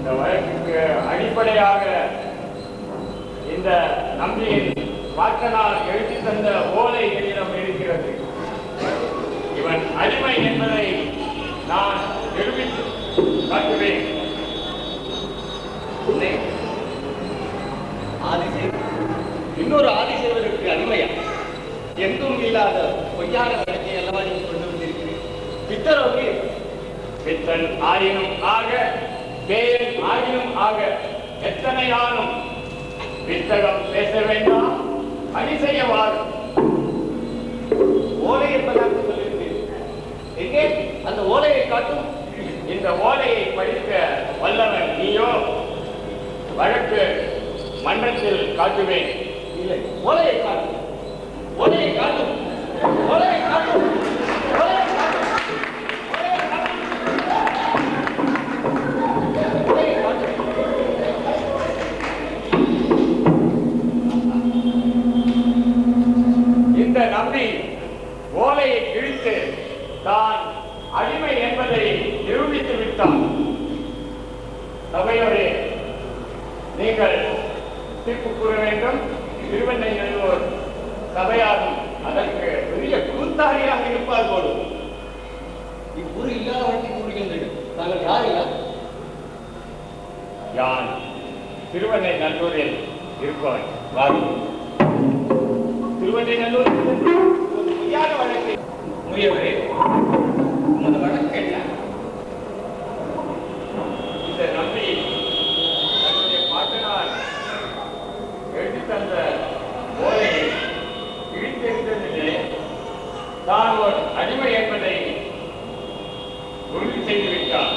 இந்த வழக்குக்கு அடிப்படையாக இந்த நம்பியின் வாக்கனால் எழுதி தந்த ஓலை என்னிடம் இருக்கிறது இவன் அடிமை என்பதை நான் நிரூபித்து காட்டுவேன் உன்னை ஆதிசேவன் இன்னொரு ஆதிசேவனுக்கு அடிமையா எங்கும் இல்லாத பொய்யான வழக்கை அல்லவா நீ கொண்டு வந்திருக்கிறேன் பித்தரோடு பித்தன் ஆயினும் ஆக பேயன் ஆயினும் ஆக எத்தனை ஆனும் வித்தகம் பேச வேண்டாம் பணி செய்ய வாரும் ஓலை என்பதாக சொல்லியிருந்தேன் எங்கே அந்த ஓலையை காட்டும் இந்த ஓலையை படிக்க வல்லவன் நீயோ வழக்கு மன்றத்தில் காட்டுவேன் இல்லை ஓலையை காட்டும் ஓலையை காட்டும் ஓலையை காட்டும் ஓலையை காட்டும் ஓலையை காட்டும் ஓலையை காட்டும் இந்த நம்பி ஓலையை கிழித்து தான் அடிமை என்பதை நிரூபித்து விட்டான் சபையோரே நீங்கள் தீர்ப்பு கூற வேண்டும் திருவெண்ணையூர் சபையாகும் அதற்கு பெரிய கூத்தாரியாக இருப்பார் போலும் இவ்வூர் இல்லாதவற்றை கூறுகின்றது தாங்கள் யார் ஐயா யான் திருவண்ணை நல்லூரில் இருப்பவன் வாரும் திருவண்ணை நல்லூர் ஒரு பொய்யான வழக்கை முயவரே உமது வழக்கு என்ன இந்த நம்பி தன்னுடைய பாட்டனார் எழுதி தந்த ஓலையை கிழித்தெறிந்ததிலே தான் ஒரு அடிமை என்பதை உறுதி செய்து விட்டார்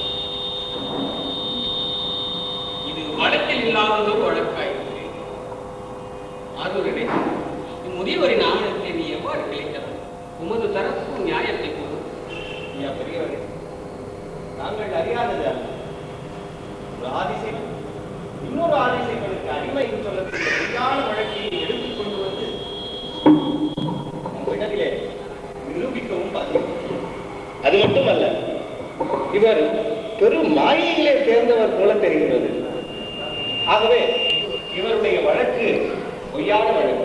இது வழக்கில் இல்லாததொரு வழக்காயிற்று ஆரூரனே இம்முதியவரின் ஆவணத்தை நீ எவ்வாறு கிளைக்கலாம் உமது தரப்பு நியாயத்தை கூறு ஐயா பெரியவரே நாங்கள் அறியாதது அல்ல ஒரு ஆதிசேவன் இன்னொரு ஆதிசேவனுக்கு அடிமை என்று சொல்லக்கூடிய பொய்யான வழக்கையை எடுத்துக் கொண்டு வந்து நம்மிடத்திலே நிரூபிக்கவும் பார்த்தோம் அது மட்டுமல்ல இவர் பெரும் மாயையிலே சேர்ந்தவர் போல தெரிகிறது ஆகவே இவருடைய வழக்கு பொய்யான வழக்கு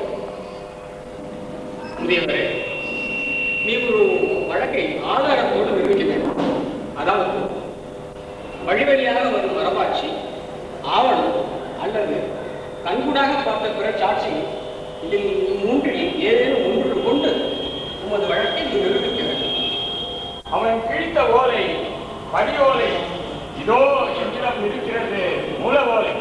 முதியவரே நீ ஒரு வழக்கை ஆதாரத்தோடு நிரூபிக்க வேண்டும் அதாவது வழிவழியாக வரும் வரலாட்சி ஆவணம் அல்லது கண்கூடாக பார்த்த பிற சாட்சி இதில் மூன்றில் ஏதேனும் ஒன்று கொண்டு உமது வழக்கை நீ நிரூபிக்க வேண்டும் அவன் கிழித்த ஓலை படி ஓலை இதோ என்னிடம் இருக்கிறது மூல ஓலை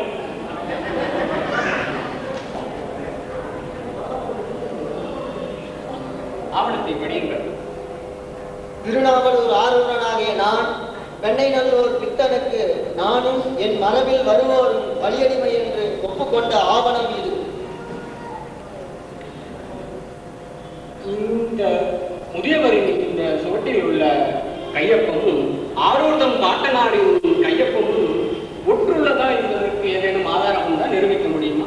ஆவணத்தை படியுங்கள் திருநாவலூர் ஆரூரனாகிய நான் வெண்ணை நல்லூர் பித்தனுக்கு நானும் என் மரபில் வருவோரும் வழியடிமை என்று ஒப்புக்கொண்ட ஆவணம் இது இந்த முதியவரின் இந்த சுவட்டில் உள்ள கையொப்பமும் ஆரோதம் பாட்டனாரின் கையொப்பமும் ஒற்றுள்ளதா என்பதற்கு ஏதேனும் ஆதாரம் உண்டா நிரூபிக்க முடியுமா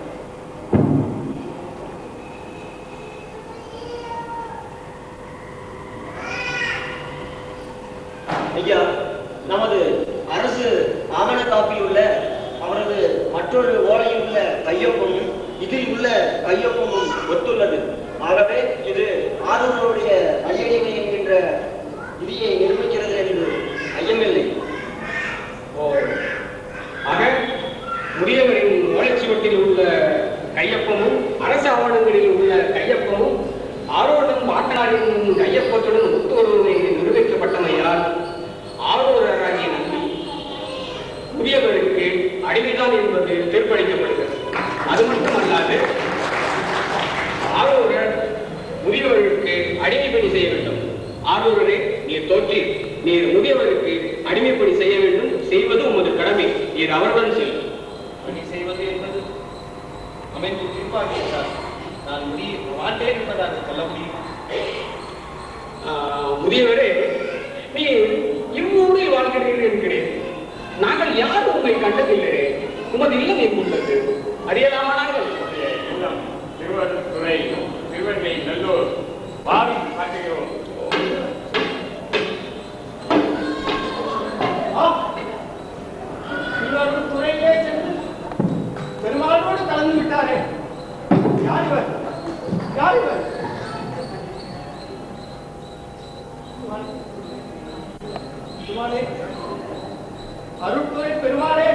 ஐயா நமது அரசு ஆவண காப்பில் உள்ள அவரது மற்றொரு ஓலையில் உள்ள கையொப்பமும் இதில் உள்ள கையொப்பமும் ஒத்துள்ளது ஆகவே இது ஆரூருடைய வழியடிமை என்கின்ற விதியை நிரூபிக்கிறது என்று ஐயமில்லை ஓ ஆக முதியவரின் ஓலைச்சுவட்டில் உள்ள கையொப்பமும் அரசு ஆவணங்களில் உள்ள கையொப்பமும் ஆரோடம் பாட்டனாரின் கையொப்பத்துடன் ஒத்து வருவது என்று நிரூபிக்கப்பட்டமையால் ஆரோரராகிய நம்பி முதியவருக்கு அடிமைதான் என்பது தீர்ப்பளிக்கப்படுகிறது அது மட்டுமல்லாது ஆரோரர் முதியவருக்கு அடிமை பணி செய்ய வேண்டும் ஆரூரரே நீர் தோற்றி நீர் முதியவருக்கு அடிமைப்பணி செய்ய வேண்டும் செய்வது உமது கடமை நீர் அவருடன் செல் பணி செய்வது என்பது அமைந்து தீர்ப்பாகிவிட்டார் நான் முடிய மாட்டேன் என்பதாக சொல்ல முடியும் ஆஹ், முதியவரே நீ இவ்வூரில் வாழ்கிறீர்கள் என்கிறேன் நாங்கள் யாரும் உண்மை கண்டதில்லை உமது இல்லம் எங்குள்ளது அறியலாமா நாங்கள் உடைய இல்லம் திருவள்ளுறை திருவண்ணை நல்லூர் வாரும் காட்டுகிறோம் ஆ, அருட்துறை பெருமாளே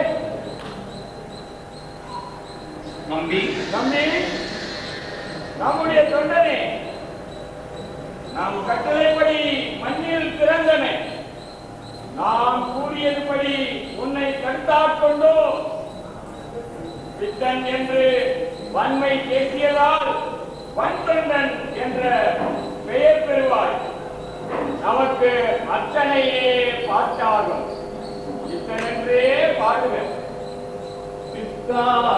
நம்பி நம்பி நம்முடைய தொண்டனே நாம் கட்டளைப்படி மண்ணில் பிறந்தனை நாம் கூறியதுபடி உன்னை கருத்தாட்கொண்டோ பித்தன் என்று வன்மை பேசியதால் வன்தொண்டன் என்ற பெயர் பெறுவாய் நமக்கு அத்தனையே பாட்டாகும் பித்தனென்றே பாடுவேன் பித்தா